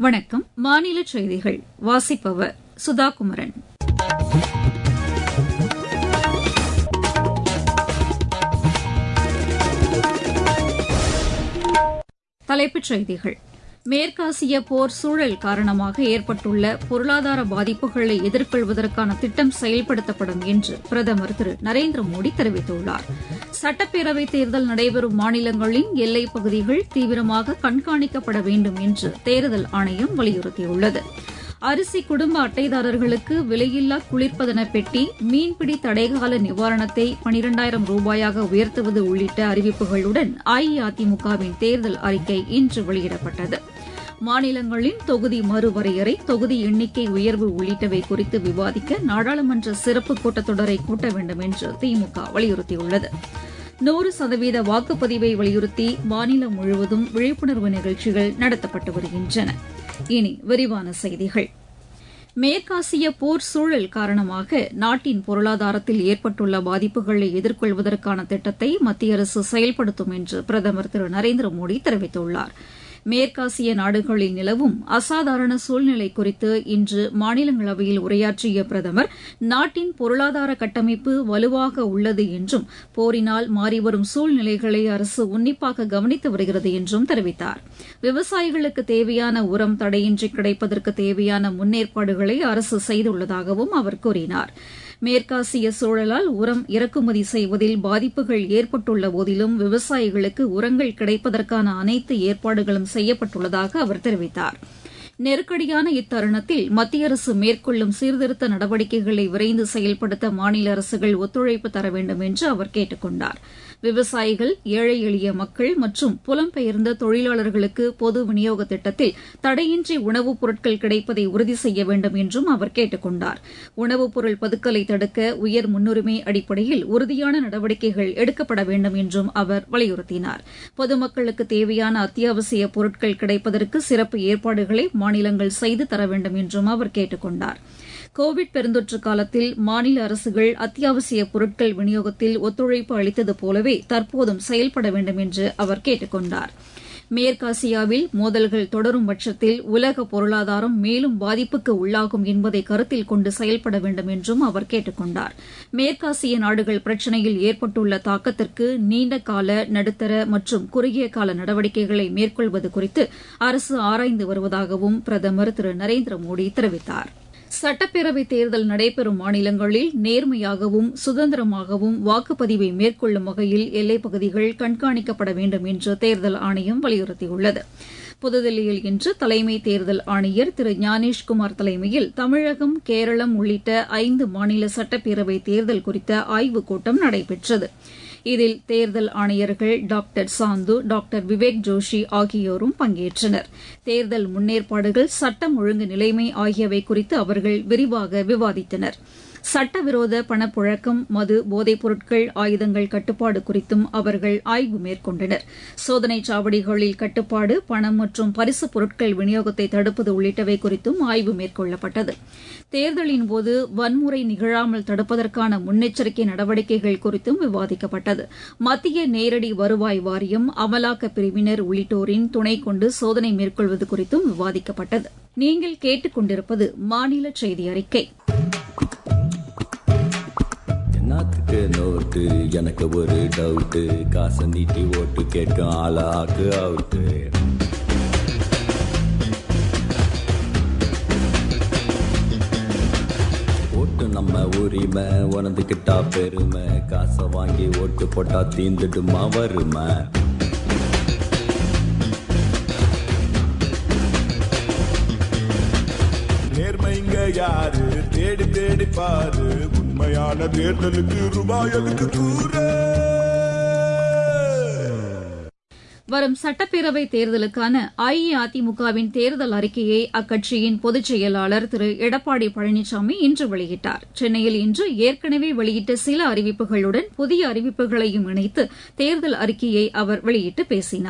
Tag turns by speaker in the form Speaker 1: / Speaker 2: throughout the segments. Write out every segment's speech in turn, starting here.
Speaker 1: வணக்கம் மாநில செய்திகள் வாசிப்பவர் சுதா குமரன் தலைப்புச் செய்திகள் மேற்காசிய போர் சூழல் காரணமாக ஏற்பட்டுள்ள பொருளாதார பாதிப்புகளை எதிர்கொள்வதற்கான திட்டம் செயல்படுத்தப்படும் என்று பிரதமர் திரு நரேந்திர மோடி தெரிவித்துள்ளார் சட்டப்பேரவைத் தேர்தல் நடைபெறும் மாநிலங்களின் எல்லைப் பகுதிகள் தீவிரமாக கண்காணிக்கப்பட வேண்டும் என்று தேர்தல் ஆணையம் வலியுறுத்தியுள்ளது அரிசி குடும்ப அட்டைதாரர்களுக்கு விலையில்லா குளிர்பதன பெட்டி மீன்பிடி தடைகால நிவாரணத்தை பனிரெண்டாயிரம் ரூபாயாக உயர்த்துவது உள்ளிட்ட அறிவிப்புகளுடன் அஇஅதிமுகவின் தேர்தல் அறிக்கை இன்று வெளியிடப்பட்டது மாநிலங்களின் தொகுதி மறுவரையறை தொகுதி எண்ணிக்கை உயர்வு உள்ளிட்டவை குறித்து விவாதிக்க நாடாளுமன்ற சிறப்பு கூட்டத்தொடரை கூட்ட வேண்டும் என்று திமுக வலியுறுத்தியுள்ளது நூறு சதவீத வாக்குப்பதிவை வலியுறுத்தி மாநிலம் முழுவதும் விழிப்புணர்வு நிகழ்ச்சிகள் நடத்தப்பட்டு வருகின்றன இனி விரிவான செய்திகள் மேற்காசிய போர் சூழல் காரணமாக நாட்டின் பொருளாதாரத்தில் ஏற்பட்டுள்ள பாதிப்புகளை எதிர்கொள்வதற்கான திட்டத்தை மத்திய அரசு செயல்படுத்தும் என்று பிரதமர் திரு நரேந்திர மோடி தெரிவித்துள்ளார் மேற்காசிய நாடுகளில் நிலவும் அசாதாரண சூழ்நிலை குறித்து இன்று மாநிலங்களவையில் உரையாற்றிய பிரதமர் நாட்டின் பொருளாதார கட்டமைப்பு வலுவாக உள்ளது என்றும் போரினால் மாறிவரும் சூழ்நிலைகளை அரசு உன்னிப்பாக கவனித்து வருகிறது என்றும் தெரிவித்தார் விவசாயிகளுக்கு தேவையான உரம் தடையின்றி கிடைப்பதற்கு தேவையான முன்னேற்பாடுகளை அரசு செய்துள்ளதாகவும் அவர் கூறினார் மேற்காசிய சூழலால் உரம் இறக்குமதி செய்வதில் பாதிப்புகள் ஏற்பட்டுள்ள போதிலும் விவசாயிகளுக்கு உரங்கள் கிடைப்பதற்கான அனைத்து ஏற்பாடுகளும் செய்யப்பட்டுள்ளதாக அவர் தெரிவித்தார் நெருக்கடியான இத்தருணத்தில் மத்திய அரசு மேற்கொள்ளும் சீர்திருத்த நடவடிக்கைகளை விரைந்து செயல்படுத்த மாநில அரசுகள் ஒத்துழைப்பு தர வேண்டும் என்று அவர் கேட்டுக் கொண்டார் விவசாயிகள் ஏழை எளிய மக்கள் மற்றும் புலம்பெயர்ந்த தொழிலாளர்களுக்கு பொது விநியோக திட்டத்தில் தடையின்றி உணவுப் பொருட்கள் கிடைப்பதை உறுதி செய்ய வேண்டும் என்றும் அவர் கேட்டுக் கொண்டார் உணவுப் பொருள் பதுக்கலை தடுக்க உயர் முன்னுரிமை அடிப்படையில் உறுதியான நடவடிக்கைகள் எடுக்கப்பட வேண்டும் என்றும் அவர் வலியுறுத்தினார் பொதுமக்களுக்கு தேவையான அத்தியாவசிய பொருட்கள் கிடைப்பதற்கு சிறப்பு ஏற்பாடுகளை மாநிலங்கள் செய்து தர வேண்டும் என்றும் அவர் கேட்டுக் கொண்டார் கோவிட் பெருந்தொற்று காலத்தில் மாநில அரசுகள் அத்தியாவசிய பொருட்கள் விநியோகத்தில் ஒத்துழைப்பு அளித்தது போலவே தற்போதும் செயல்பட வேண்டும் என்று அவர் கேட்டுக் கொண்டார் மேற்காசியாவில் மோதல்கள் தொடரும் பட்சத்தில் உலக பொருளாதாரம் மேலும் பாதிப்புக்கு உள்ளாகும் என்பதை கருத்தில் கொண்டு செயல்பட வேண்டும் என்றும் அவர் கேட்டுக் கொண்டார் மேற்காசிய நாடுகள் பிரச்சினையில் ஏற்பட்டுள்ள தாக்கத்திற்கு நீண்ட கால நடுத்தர மற்றும் குறுகிய கால நடவடிக்கைகளை மேற்கொள்வது குறித்து அரசு ஆராய்ந்து வருவதாகவும் பிரதமர் திரு நரேந்திர மோடி தெரிவித்தாா் சட்டப்பேரவைத் தேர்தல் நடைபெறும் மாநிலங்களில் நேர்மையாகவும் சுதந்திரமாகவும் வாக்குப்பதிவை மேற்கொள்ளும் வகையில் எல்லைப் பகுதிகள் கண்காணிக்கப்பட வேண்டும் என்று தேர்தல் ஆணையம் வலியுறுத்தியுள்ளது புதுதில்லியில் இன்று தலைமை தேர்தல் ஆணையர் திரு ஞானேஷ்குமார் தலைமையில் தமிழகம் கேரளம் உள்ளிட்ட ஐந்து மாநில சட்டப்பேரவை தேர்தல் குறித்த ஆய்வுக் கூட்டம் நடைபெற்றது இதில் தேர்தல் ஆணையர்கள் டாக்டர் சாந்து டாக்டர் விவேக் ஜோஷி ஆகியோரும் பங்கேற்றனர் தேர்தல் முன்னேற்பாடுகள் சட்டம் ஒழுங்கு நிலைமை ஆகியவை குறித்து அவர்கள் விரிவாக விவாதித்தனர் சட்டவிரோத பணப்புழக்கம் மது போதைப் பொருட்கள் ஆயுதங்கள் கட்டுப்பாடு குறித்தும் அவர்கள் ஆய்வு மேற்கொண்டனர் சோதனைச் சாவடிகளில் கட்டுப்பாடு பணம் மற்றும் பரிசுப் பொருட்கள் விநியோகத்தை தடுப்பது உள்ளிட்டவை குறித்தும் ஆய்வு மேற்கொள்ளப்பட்டது தேர்தலின் போது வன்முறை நிகழாமல் தடுப்பதற்கான முன்னெச்சரிக்கை நடவடிக்கைகள் குறித்தும் விவாதிக்கப்பட்டது மத்திய நேரடி வருவாய் வாரியம் அமலாக்கப் பிரிவினர் உள்ளிட்டோரின் துணை கொண்டு சோதனை மேற்கொள்வது குறித்தும் விவாதிக்கப்பட்டது நீங்கள் கேட்டுக் கொண்டிருப்பது மாநில செய்தி அறிக்கை
Speaker 2: என்னத்துக்கு நோட்டு எனக்கு ஒரு டவுட்டு காசை நீட்டி ஓட்டு கேட்கும் ஆளாக்கு அவுட்டு ஓட்டு நம்ம உரிமை உணர்ந்துக்கிட்டா பெருமை காசை வாங்கி ஓட்டு போட்டா தீந்துடுமா வருமை
Speaker 3: நேர்மைங்க யாரு தேடி தேடி பாரு உண்மையான தேர்தலுக்கு ரூபாய் எதுக்கு கூற
Speaker 1: வரும் சட்டப்பேரவை தேர்தலுக்கான அஇஅதிமுகவின் தேர்தல் அறிக்கையை அக்கட்சியின் பொதுச் செயலாளர் திரு எடப்பாடி பழனிசாமி இன்று வெளியிட்டார் சென்னையில் இன்று ஏற்கனவே வெளியிட்ட சில அறிவிப்புகளுடன் புதிய அறிவிப்புகளையும் இணைத்து தேர்தல் அறிக்கையை அவர் வெளியிட்டு பேசினார்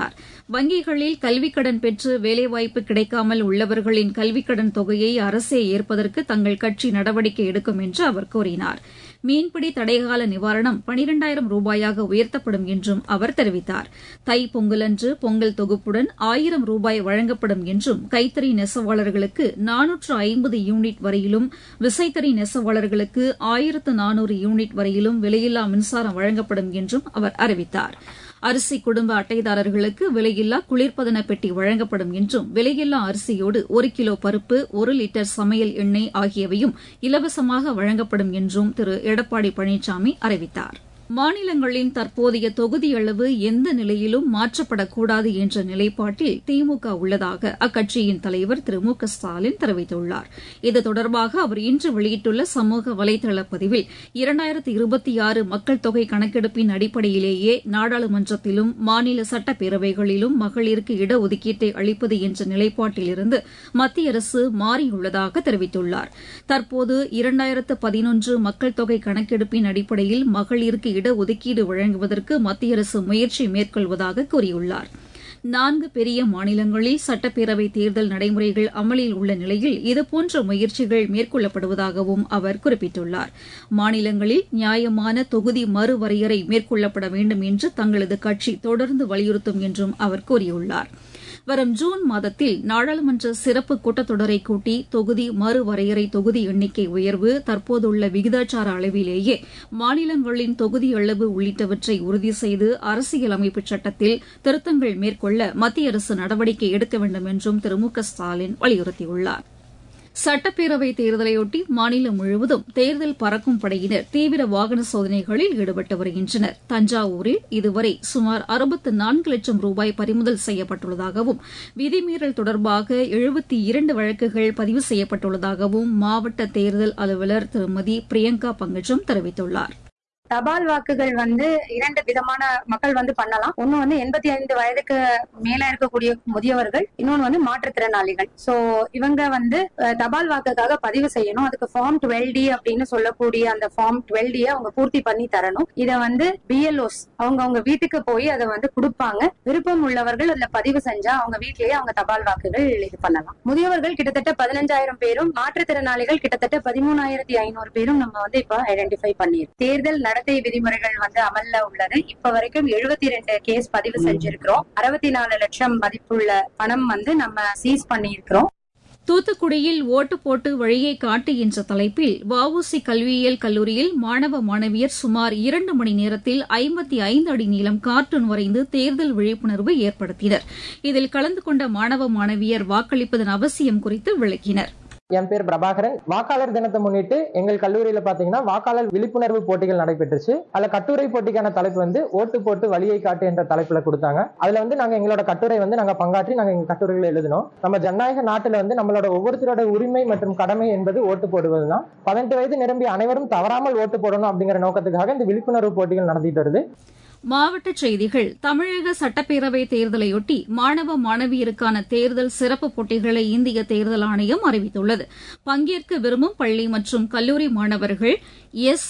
Speaker 1: வங்கிகளில் கல்விக்கடன் பெற்று வேலைவாய்ப்பு கிடைக்காமல் உள்ளவர்களின் கல்விக்கடன் தொகையை அரசே ஏற்பதற்கு தங்கள் கட்சி நடவடிக்கை எடுக்கும் என்று அவர் கூறினார் மீன்பிடி தடைகால நிவாரணம் பனிரெண்டாயிரம் ரூபாயாக உயர்த்தப்படும் என்றும் அவர் தெரிவித்தார் தை பொங்கலன்று பொங்கல் தொகுப்புடன் ஆயிரம் ரூபாய் வழங்கப்படும் என்றும் கைத்தறி நெசவாளர்களுக்கு நானூற்று ஐம்பது யூனிட் வரையிலும் விசைத்தறி நெசவாளர்களுக்கு ஆயிரத்து நானூறு யூனிட் வரையிலும் விலையில்லா மின்சாரம் வழங்கப்படும் என்றும் அவர் அறிவித்தார் அரிசி குடும்ப அட்டைதாரர்களுக்கு விலையில்லா குளிர்பதன பெட்டி வழங்கப்படும் என்றும் விலையில்லா அரிசியோடு ஒரு கிலோ பருப்பு ஒரு லிட்டர் சமையல் எண்ணெய் ஆகியவையும் இலவசமாக வழங்கப்படும் என்றும் திரு எடப்பாடி பழனிசாமி அறிவித்தார் மாநிலங்களின் தற்போதைய தொகுதி அளவு எந்த நிலையிலும் மாற்றப்படக்கூடாது என்ற நிலைப்பாட்டில் திமுக உள்ளதாக அக்கட்சியின் தலைவர் திரு மு க ஸ்டாலின் தெரிவித்துள்ளார் இது தொடர்பாக அவர் இன்று வெளியிட்டுள்ள சமூக வலைதள பதிவில் இரண்டாயிரத்தி இருபத்தி ஆறு மக்கள் தொகை கணக்கெடுப்பின் அடிப்படையிலேயே நாடாளுமன்றத்திலும் மாநில சட்டப்பேரவைகளிலும் மகளிருக்கு இடஒதுக்கீட்டை அளிப்பது என்ற நிலைப்பாட்டிலிருந்து மத்திய அரசு மாறியுள்ளதாக தெரிவித்துள்ளார் தற்போது இரண்டாயிரத்து பதினொன்று மக்கள் தொகை கணக்கெடுப்பின் அடிப்படையில் மகளிருக்கு இடஒதுக்கீடு வழங்குவதற்கு மத்திய அரசு முயற்சி மேற்கொள்வதாக கூறியுள்ளார் நான்கு பெரிய மாநிலங்களில் சட்டப்பேரவை தேர்தல் நடைமுறைகள் அமலில் உள்ள நிலையில் இதுபோன்ற முயற்சிகள் மேற்கொள்ளப்படுவதாகவும் அவர் குறிப்பிட்டுள்ளார் மாநிலங்களில் நியாயமான தொகுதி மறுவரையறை மேற்கொள்ளப்பட வேண்டும் என்று தங்களது கட்சி தொடர்ந்து வலியுறுத்தும் என்றும் அவர் கூறியுள்ளார் வரும் ஜூன் மாதத்தில் நாடாளுமன்ற சிறப்பு கூட்டத்தொடரை கூட்டி தொகுதி மறுவரையறை தொகுதி எண்ணிக்கை உயர்வு தற்போதுள்ள விகிதாச்சார அளவிலேயே மாநிலங்களின் தொகுதி அளவு உள்ளிட்டவற்றை உறுதி செய்து அரசியலமைப்பு சட்டத்தில் திருத்தங்கள் மேற்கொள்ள மத்திய அரசு நடவடிக்கை எடுக்க வேண்டும் என்றும் திரு மு க ஸ்டாலின் வலியுறுத்தியுள்ளார் சட்டப்பேரவை தேர்தலையொட்டி மாநிலம் முழுவதும் தேர்தல் பறக்கும் படையினர் தீவிர வாகன சோதனைகளில் ஈடுபட்டு வருகின்றனர் தஞ்சாவூரில் இதுவரை சுமார் அறுபத்து நான்கு லட்சம் ரூபாய் பறிமுதல் செய்யப்பட்டுள்ளதாகவும் விதிமீறல் தொடர்பாக எழுபத்தி இரண்டு வழக்குகள் பதிவு செய்யப்பட்டுள்ளதாகவும் மாவட்ட தேர்தல் அலுவலர் திருமதி பிரியங்கா பங்கஜம் தெரிவித்துள்ளார்
Speaker 4: தபால் வாக்குகள் வந்து இரண்டு விதமான மக்கள் வந்து பண்ணலாம் ஒன்னு வந்து எண்பத்தி ஐந்து வயதுக்கு மேல இருக்கக்கூடிய முதியவர்கள் இன்னொன்னு வந்து மாற்றுத்திறனாளிகள் சோ இவங்க வந்து அஹ், தபால் வாக்குக்காக பதிவு செய்யணும் அதுக்கு ஃபார்ம் டுவெல் டி அப்படின்னு சொல்லக்கூடிய அந்த ஃபார்ம் டுவெல் டி அவங்க பூர்த்தி பண்ணி தரணும் இத வந்து பிஎல்ஓஸ் அவங்க அவங்க வீட்டுக்கு போய் அதை வந்து கொடுப்பாங்க விருப்பம் உள்ளவர்கள் அதுல பதிவு செஞ்சா அவங்க வீட்லயே அவங்க தபால் வாக்குகள் இது பண்ணலாம் முதியவர்கள் கிட்டத்தட்ட பதினஞ்சாயிரம் பேரும் மாற்றுத்திறனாளிகள் கிட்டத்தட்ட பதிமூணாயிரத்தி ஐநூறு பேரும் நம்ம வந்து இப்ப ஐடென்டிஃபை பண்ணிருக்கோம் தேர்தல் நடத்தை விதிமுறைகள் வந்து அமல்ல உள்ளது இப்ப வரைக்கும் எழுபத்தி ரெண்டு கேஸ் பதிவு செஞ்சிருக்கிறோம் அறுபத்தி நாலு லட்சம் மதிப்புள்ள பணம் வந்து நம்ம சீஸ் பண்ணியிருக்கிறோம்
Speaker 1: தூத்துக்குடியில் ஓட்டு போட்டு வழியை காட்டு என்ற தலைப்பில் வஉசி கல்வியியல் கல்லூரியில் மாணவ மாணவியர் சுமார் இரண்டு மணி நேரத்தில் ஐம்பத்தி ஐந்து அடி நீளம் கார்ட்டூன் வரைந்து தேர்தல் விழிப்புணர்வு ஏற்படுத்தினர் இதில் கலந்து கொண்ட மாணவ மாணவியர் வாக்களிப்பதன் அவசியம் குறித்து விளக்கினர்
Speaker 5: என் பேர் பிரபாகரன் வாக்காளர் தினத்தை முன்னிட்டு எங்கள் கல்லூரியில பாத்தீங்கன்னா வாக்காளர் விழிப்புணர்வு போட்டிகள் நடைபெற்றுச்சு அதுல கட்டுரை போட்டிக்கான தலைப்பு வந்து ஓட்டு போட்டு வழியை காட்டு என்ற தலைப்புல கொடுத்தாங்க அதுல வந்து நாங்க எங்களோட கட்டுரை வந்து நாங்க பங்காற்றி நாங்க எங்க கட்டுரைகளை எழுதினோம் நம்ம ஜனநாயக நாட்டுல வந்து நம்மளோட ஒவ்வொருத்தரோட உரிமை மற்றும் கடமை என்பது ஓட்டு போடுவதுதான் பதினெட்டு வயது நிரம்பி அனைவரும் தவறாமல் ஓட்டு போடணும் அப்படிங்கிற நோக்கத்துக்காக இந்த விழிப்புணர்வு போட்டிகள் நடத்திட்டு வருது
Speaker 1: மாவட்டச் செய்திகள் தமிழக சட்டப்பேரவை தேர்தலையொட்டி மாணவ மாணவியருக்கான தேர்தல் சிறப்பு போட்டிகளை இந்திய தேர்தல் ஆணையம் அறிவித்துள்ளது பங்கேற்க விரும்பும் பள்ளி மற்றும் கல்லூரி மாணவர்கள் எஸ்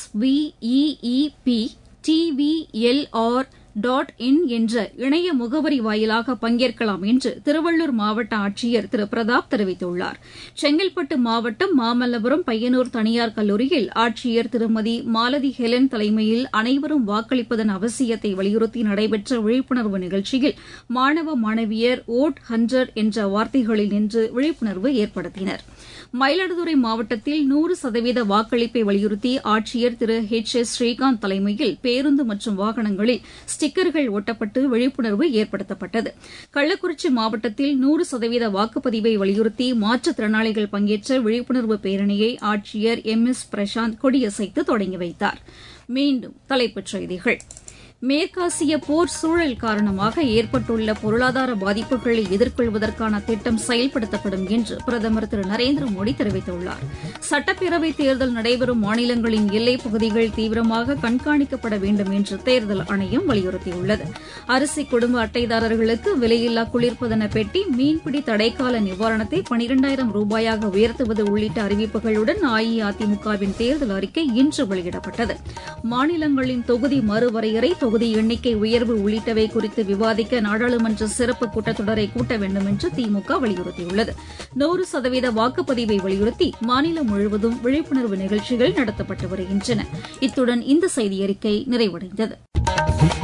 Speaker 1: விஇஇபி டிவிஎல்ஆர் டாட் இன் என்ற இணைய முகவரி வாயிலாக பங்கேற்கலாம் என்று திருவள்ளூர் மாவட்ட ஆட்சியர் திரு பிரதாப் தெரிவித்துள்ளார் செங்கல்பட்டு மாவட்டம் மாமல்லபுரம் பையனூர் தனியார் கல்லூரியில் ஆட்சியர் திருமதி மாலதி ஹெலன் தலைமையில் அனைவரும் வாக்களிப்பதன் அவசியத்தை வலியுறுத்தி நடைபெற்ற விழிப்புணர்வு நிகழ்ச்சியில் மாணவ மாணவியர் ஓட் ஹண்டர் என்ற வார்த்தைகளில் நின்று விழிப்புணர்வு ஏற்படுத்தினர் மயிலாடுதுறை மாவட்டத்தில் நூறு சதவீத வாக்களிப்பை வலியுறுத்தி ஆட்சியர் திரு ஹெச் எஸ் ஸ்ரீகாந்த் தலைமையில் பேருந்து மற்றும் வாகனங்களில் ஸ்டிக்கர்கள் ஒட்டப்பட்டு விழிப்புணர்வு ஏற்படுத்தப்பட்டது கள்ளக்குறிச்சி மாவட்டத்தில் நூறு சதவீத வாக்குப்பதிவை வலியுறுத்தி மாற்றுத்திறனாளிகள் பங்கேற்ற விழிப்புணர்வு பேரணியை ஆட்சியர் எம் எஸ் பிரசாந்த் கொடியசைத்து தொடங்கி வைத்தார் மீண்டும் தலைப்புச் செய்திகள் மேற்காசிய போர் சூழல் காரணமாக ஏற்பட்டுள்ள பொருளாதார பாதிப்புகளை எதிர்கொள்வதற்கான திட்டம் செயல்படுத்தப்படும் என்று பிரதமர் திரு நரேந்திர மோடி தெரிவித்துள்ளார் சட்டப்பேரவைத் தேர்தல் நடைபெறும் மாநிலங்களின் எல்லைப் பகுதிகள் தீவிரமாக கண்காணிக்கப்பட வேண்டும் என்று தேர்தல் ஆணையம் வலியுறுத்தியுள்ளது அரிசி குடும்ப அட்டைதாரர்களுக்கு விலையில்லா குளிர்பதன பெட்டி மீன்பிடி தடைக்கால நிவாரணத்தை பனிரெண்டாயிரம் ரூபாயாக உயர்த்துவது உள்ளிட்ட அறிவிப்புகளுடன் அஇஅதிமுகவின் தேர்தல் அறிக்கை இன்று வெளியிடப்பட்டது மாநிலங்களின் தொகுதி மறுவரையறை தொகுதி தொகுதி எண்ணிக்கை உயர்வு உள்ளிட்டவை குறித்து விவாதிக்க நாடாளுமன்ற சிறப்பு கூட்டத்தொடரை கூட்ட வேண்டும் என்று திமுக வலியுறுத்தியுள்ளது நூறு சதவீத வாக்குப்பதிவை வலியுறுத்தி மாநிலம் முழுவதும் விழிப்புணர்வு நிகழ்ச்சிகள் நடத்தப்பட்டு வருகின்றன இத்துடன் இந்த செய்தியறிக்கை நிறைவடைந்தது